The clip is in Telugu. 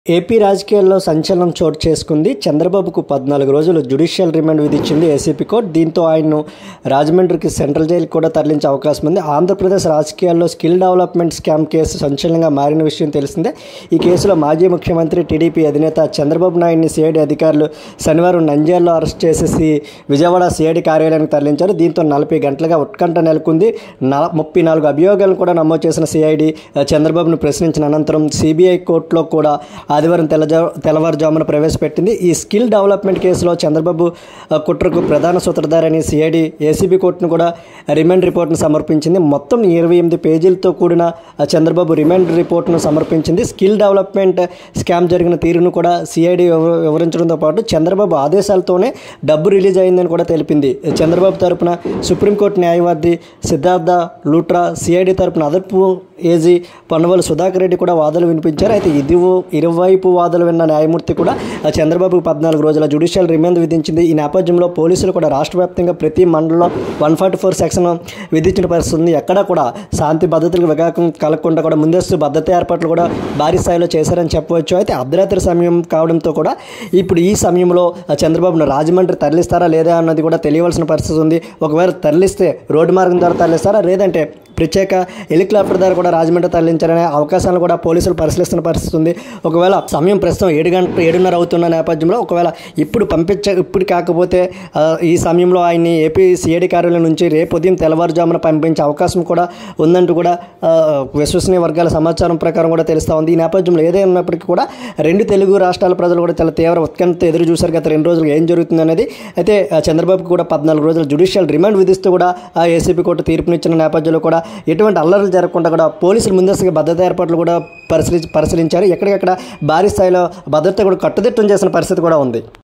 ఏపీ రాజకీయాల్లో సంచలనం చోటు చేసుకుంది చంద్రబాబుకు పద్నాలుగు రోజులు జ్యుడిషియల్ రిమాండ్ విధించింది ఏసీపీ కోర్టు దీంతో ఆయన్ను రాజమండ్రికి సెంట్రల్ జైలుకి కూడా తరలించే అవకాశం ఉంది ఆంధ్రప్రదేశ్ రాజకీయాల్లో స్కిల్ డెవలప్మెంట్ స్కామ్ కేసు సంచలనంగా మారిన విషయం తెలిసిందే ఈ కేసులో మాజీ ముఖ్యమంత్రి టీడీపీ అధినేత చంద్రబాబు నాయుడిని సిఐడి అధికారులు శనివారం నంద్యాలలో అరెస్ట్ చేసేసి విజయవాడ సిఐడి కార్యాలయానికి తరలించారు దీంతో నలభై గంటలుగా ఉత్కంఠ నెలకొంది నల ముప్పై నాలుగు అభియోగాలను కూడా నమోదు చేసిన సిఐడి చంద్రబాబును ప్రశ్నించిన అనంతరం సిబిఐ కోర్టులో కూడా ఆదివారం తెల్లజా తెల్లవారుజామున ప్రవేశపెట్టింది ఈ స్కిల్ డెవలప్మెంట్ కేసులో చంద్రబాబు ఆ, కుట్రకు ప్రధాన సూత్రధారని సిఐడి ఏసీబీ కోర్టును కూడా రిమాండ్ రిపోర్ట్ను సమర్పించింది మొత్తం ఇరవై ఎనిమిది పేజీలతో కూడిన ఆ, చంద్రబాబు రిమాండ్ రిపోర్ట్ను సమర్పించింది స్కిల్ డెవలప్మెంట్ స్కామ్ జరిగిన తీరును కూడా సిఐడి వివరించడంతో పాటు చంద్రబాబు ఆదేశాలతోనే డబ్బు రిలీజ్ అయిందని కూడా తెలిపింది చంద్రబాబు తరపున సుప్రీంకోర్టు న్యాయవాది సిద్ధార్థ లూట్రా సిఐడి తరపున అదర్పు ఏజీ పన్నవలు సుధాకర్ రెడ్డి కూడా వాదనలు వినిపించారు అయితే ఇది ఇరువైపు వాదనలు విన్న న్యాయమూర్తి కూడా ఆ చంద్రబాబుకు పద్నాలుగు రోజుల జ్యుడిషియల్ రిమాండ్ విధించింది ఈ నేపథ్యంలో పోలీసులు కూడా రాష్ట్ర వ్యాప్తంగా ప్రతి మండలంలో వన్ ఫార్టీ ఫోర్ సెక్షన్ విధించిన పరిస్థితి ఉంది ఎక్కడ కూడా శాంతి భద్రతలకు వికాసం కలగకుండా కూడా ముందస్తు భద్రత ఏర్పాట్లు కూడా భారీ స్థాయిలో చేశారని చెప్పవచ్చు అయితే అర్ధరాత్రి సమయం కావడంతో కూడా ఇప్పుడు ఈ సమయంలో ఆ చంద్రబాబును రాజమండ్రి తరలిస్తారా లేదా అన్నది కూడా తెలియవలసిన పరిస్థితి ఉంది ఒకవేళ తరలిస్తే రోడ్డు మార్గం ద్వారా తరలిస్తారా లేదంటే ప్రత్యేక హెలికాప్టర్ ద్వారా కూడా రాజమండ్రి తరలించాలనే అవకాశాలను కూడా పోలీసులు పరిశీలిస్తున్న పరిస్థితి ఉంది ఒకవేళ సమయం ప్రస్తుతం ఏడు గంట ఏడున్నర అవుతున్న నేపథ్యంలో ఒకవేళ ఇప్పుడు పంపించ ఇప్పుడు కాకపోతే ఆ, ఈ సమయంలో ఆయన్ని ఏపీ సిఐడి కార్యాలయం నుంచి రేపు ఉదయం తెల్లవారుజామున పంపించే అవకాశం కూడా ఉందంటూ కూడా ఆ, విశ్వసనీయ వర్గాల సమాచారం ప్రకారం కూడా తెలుస్తూ ఉంది ఈ నేపథ్యంలో ఏదైనప్పటికీ కూడా రెండు తెలుగు రాష్ట్రాల ప్రజలు కూడా చాలా తీవ్ర ఉత్కంఠ ఎదురు చూశారు గత రెండు రోజులు ఏం జరుగుతుంది అనేది అయితే ఆ, చంద్రబాబుకు కూడా పద్నాలుగు రోజులు జ్యుడిషియల్ రిమాండ్ విధిస్తూ కూడా ఆ ఏసీపీ కోర్టు తీర్పునిచ్చిన నేపథ్యంలో కూడా ఎటువంటి అల్లర్లు జరగకుండా కూడా పోలీసులు ముందస్తుగా భద్రతా ఏర్పాట్లు కూడా పరిశీలి పరిశీలించారు ఎక్కడికక్కడ భారీ స్థాయిలో భద్రత కూడా కట్టుదిట్టం చేసిన పరిస్థితి కూడా ఉంది